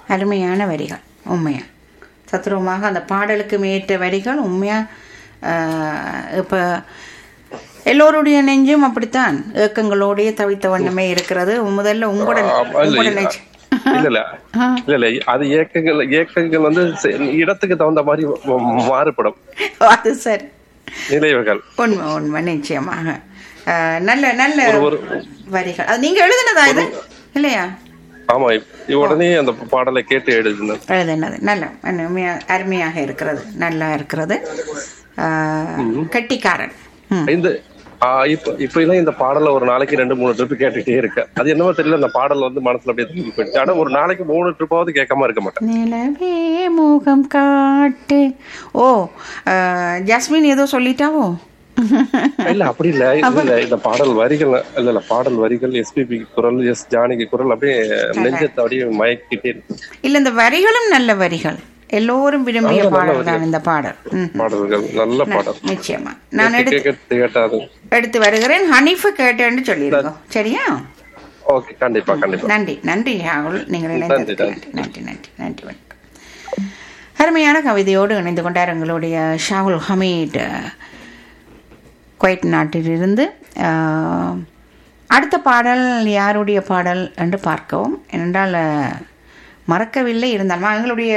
அருமையான வரிகள் உண்மையா தத்ரூபமாக அந்த பாடலுக்கு ஏற்ற வரிகள் உண்மையா இப்போ எல்லோருடைய நெஞ்சும் அப்படித்தான் ஏக்கங்களோடயே தவித்த வண்ணமே இருக்கிறது முதல்ல உங்களோட ஆமா, இல்ல, உங்களோட நெஞ்சு இல்ல இல்ல இல்ல இல்ல அது ஏக்கங்கள் ஏக்கங்கள் வந்து செ- இடத்துக்கு தகுந்த மாதிரி ம- மாறுபடும் அது சரி நினைவுகள் உண்மை உண்மை நிச்சயமாக அஹ், நல்ல நல்ல ஒரு ஒரு வரிகள் அது நீங்க எழுதுனதா இது இல்லையா ஆமா இப்ப உடனே அந்த பாடலை கேட்டு எழுதினேன் எழுதுனது நல்ல அருமையா அருமையாக இருக்கிறது நல்லா இருக்கிறது அஹ், கெட்டிக்காரன் ம் இந்த ஆ, இப்ப இப்ப எல்லாம் இந்த பாடல ஒரு நாளைக்கு ரெண்டு மூணு ட்ரிப் கேட்டுட்டே இருக்கேன் அது என்னவோ தெரியல அந்த பாடல் வந்து மனசுல அப்படியே தூக்கி போயிடுச்சு ஆனா ஒரு நாளைக்கு மூணு ட்ரிப்பாவது கேட்காம இருக்க மாட்டேன் நிலவே முகம் காட்டு ஓ அஹ், ஜாஸ்மின் ஏதோ சொல்லிட்டாவோ இல்ல அப்படி இல்ல இல்ல இல்ல இந்த பாடல் வரிகள் இல்ல இல்ல பாடல் வரிகள் எஸ்பிபி குரல் எஸ் ஜானகி குரல் அப்படியே நெஞ்சத்தை அப்படியே மயக்கிட்டே இருக்கு இல்ல இந்த வரிகளும் நல்ல வரிகள் எல்லோரும் விரும்பிய பாடல் தான் இந்த பாடல் ம் பாடல்கள் நல்ல பாடல் நிச்சயமா நான் எடுத்து கேட்டு கேட்டாது எடுத்து வருகிறேன் ஹனீஃபை கேட்டேன்னு சொல்லியிருக்கோம் சரியா ஓகே கண்டிப்பா கண்டிப்பா நன்றி நன்றி ராகுல் நீங்கள் இணைந்ததுக்கு நன்றி, நன்றி நன்றி நன்றி நன்றி வணக்கம் அருமையான கவிதையோடு இணைந்து கொண்டார் எங்களுடைய ஷாகுல் ஹமீட் குவைட் நாட்டிலிருந்து அஹ், அடுத்த பாடல் யாருடைய பாடல் என்று பார்க்கவும் ஏனென்றால் அஹ், மறக்கவில்லை இருந்தாலும் எங்களுடைய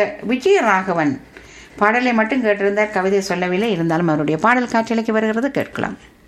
விஜயராகவன் பாடலை மட்டும் கேட்டிருந்தார் கவிதை சொல்லவில்லை இருந்தாலும் அவருடைய பாடல் காட்சியலைக்கு வருகிறது கேட்கலாம்